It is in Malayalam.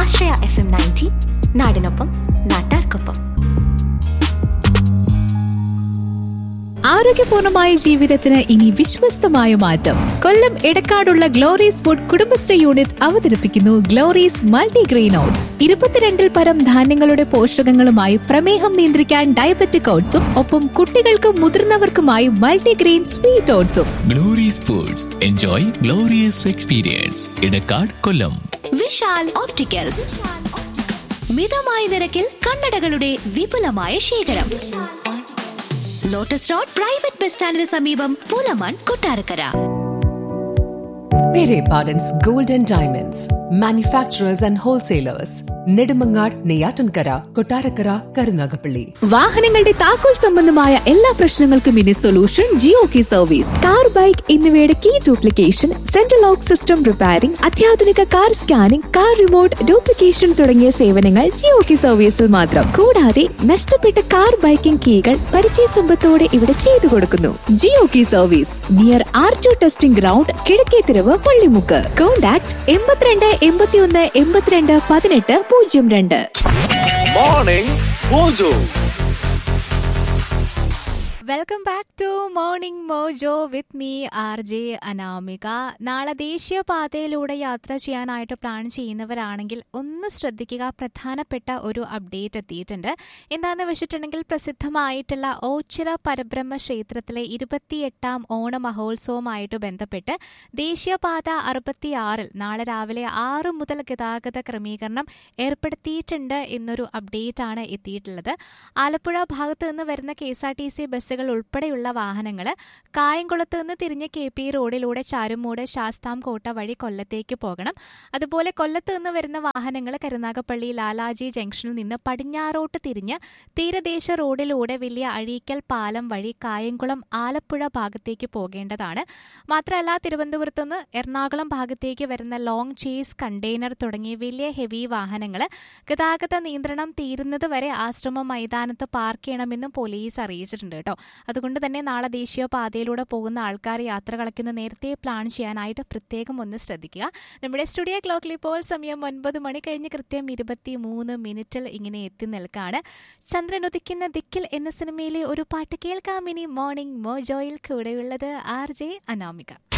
ആശ്രയ എഫ് എം നയൻറ്റി നാടിനൊപ്പം നാട്ടാർക്കൊപ്പം ആരോഗ്യപൂർണമായ ജീവിതത്തിന് ഇനി വിശ്വസ്തമായ മാറ്റം കൊല്ലം എടക്കാടുള്ള ഗ്ലോറീസ് ഫുഡ് കുടുംബശ്രീ യൂണിറ്റ് അവതരിപ്പിക്കുന്നു ഗ്ലോറീസ് മൾട്ടിഗ്രെയിൻ ഓട്സ് ഇരുപത്തിരണ്ടിൽ പരം ധാന്യങ്ങളുടെ പോഷകങ്ങളുമായി പ്രമേഹം നിയന്ത്രിക്കാൻ ഡയബറ്റിക് ഓട്സും ഒപ്പം കുട്ടികൾക്കും മുതിർന്നവർക്കുമായി മൾട്ടിഗ്രെയിൻ സ്വീറ്റ് ഓട്സും Glory's foods enjoy glorious experience Edakkad Kollam Vishal opticals മിതമായ നിരക്കിൽ കണ്ണടകളുടെ വിപുലമായ ശേഖരം ലോട്ടസ് റോഡ് പ്രൈവറ്റ് ബസ് സ്റ്റാൻഡിന് സമീപം പൂലമാൻ Kottarakkara Pere Pardon's Gold and Diamonds, manufacturers and wholesalers, Nedumangad, Neyatankara, Kotarakara, Karunagapalli. വാഹനങ്ങളുടെ താക്കോൽ സംബന്ധമായ എല്ലാ പ്രശ്നങ്ങൾക്കും ഇനി സൊല്യൂഷൻ ജിയോ കി സർവീസ് കാർ ബൈക്ക് എന്നിവയുടെ key duplication central lock system repairing അത്യാധുനിക car scanning car remote duplication തുടങ്ങിയ സേവനങ്ങൾ ജിയോ കി സർവീസിൽ മാത്രം കൂടാതെ നഷ്ടപ്പെട്ട കാർ ബൈക്കിംഗ് കീകൾ പരിചയ സമ്പത്തോടെ ഇവിടെ ചെയ്തു കൊടുക്കുന്നു ജിയോ കി service near R to testing ground കിഴക്കേത്തിരവ് പള്ളിമുക്ക് കോൺടാക്ട് എൺപത്തിരണ്ട് എൺപത്തിയൊന്ന് എൺപത്തിരണ്ട് പതിനെട്ട് പൂജ്യം രണ്ട് morning mojo welcome back to morning mojo with me R J Anamika നാളെ ദേശീയപാതയിലൂടെ യാത്ര ചെയ്യാനായിട്ട് പ്ലാൻ ചെയ്യുന്നവരാണെങ്കിൽ ഒന്ന് ശ്രദ്ധിക്കുക പ്രധാനപ്പെട്ട ഒരു അപ്ഡേറ്റ് എത്തിയിട്ടുണ്ട് എന്താണെന്ന് വെച്ചിട്ടുണ്ടെങ്കിൽ പ്രസിദ്ധമായിട്ടുള്ള ഓച്ചിറ പരബ്രഹ്മ ക്ഷേത്രത്തിലെ ഇരുപത്തിയെട്ടാം ഓണ മഹോത്സവവുമായിട്ട് ബന്ധപ്പെട്ട് ദേശീയപാത അറുപത്തിയാറിൽ നാളെ രാവിലെ ആറ് മുതൽ ഗതാഗത ക്രമീകരണം ഏർപ്പെടുത്തിയിട്ടുണ്ട് എന്നൊരു അപ്ഡേറ്റ് ആണ് എത്തിയിട്ടുള്ളത് ആലപ്പുഴ ഭാഗത്ത് നിന്ന് വരുന്ന K S R T C ബസ്സുകൾ ഉൾപ്പെടെയുള്ള വാഹനങ്ങൾ കായംകുളത്ത് നിന്ന് തിരിഞ്ഞ് കെ പി റോഡിലൂടെ ചാരുമൂട് ശാസ്താംകോട്ട വഴി കൊല്ലത്തേക്ക് പോകണം അതുപോലെ കൊല്ലത്ത് നിന്ന് വരുന്ന വാഹനങ്ങൾ കരുനാഗപ്പള്ളി ലാലാജി ജംഗ്ഷനിൽ നിന്ന് പടിഞ്ഞാറോട്ട് തിരിഞ്ഞ് തീരദേശ റോഡിലൂടെ വലിയ അഴീക്കൽ പാലം വഴി കായംകുളം ആലപ്പുഴ ഭാഗത്തേക്ക് പോകേണ്ടതാണ് മാത്രമല്ല തിരുവനന്തപുരത്ത് നിന്ന് എറണാകുളം ഭാഗത്തേക്ക് വരുന്ന ലോങ് ചേസ് കണ്ടെയ്നർ തുടങ്ങിയ വലിയ ഹെവി വാഹനങ്ങൾ ഗതാഗത നിയന്ത്രണം തീരുന്നത് വരെ ആശ്രമം മൈതാനത്ത് പാർക്ക് ചെയ്യണമെന്നും പോലീസ് അറിയിച്ചിട്ടുണ്ട് കേട്ടോ അതുകൊണ്ട് തന്നെ നാളെ ദേശീയ പാതയിലൂടെ പോകുന്ന ആൾക്കാർ യാത്ര കളയ്ക്കുന്ന നേരത്തെ പ്ലാൻ ചെയ്യാനായിട്ട് പ്രത്യേകം ഒന്ന് ശ്രദ്ധിക്കുക നമ്മുടെ സ്റ്റുഡിയോ ക്ലോക്കിൽ ഇപ്പോൾ സമയം ഒൻപത് മണി കഴിഞ്ഞ് കൃത്യം ഇരുപത്തി മൂന്ന് മിനിറ്റിൽ ഇങ്ങനെ എത്തി നിൽക്കാണ് ചന്ദ്രൻ ഉദിക്കുന്ന ദിക്കിൽ എന്ന സിനിമയിലെ ഒരു പാട്ട് കേൾക്കാം ഇനി മോർണിംഗ് മോജോയിൽ കൂടെയുള്ളത് ആർ ജെ അനാമിക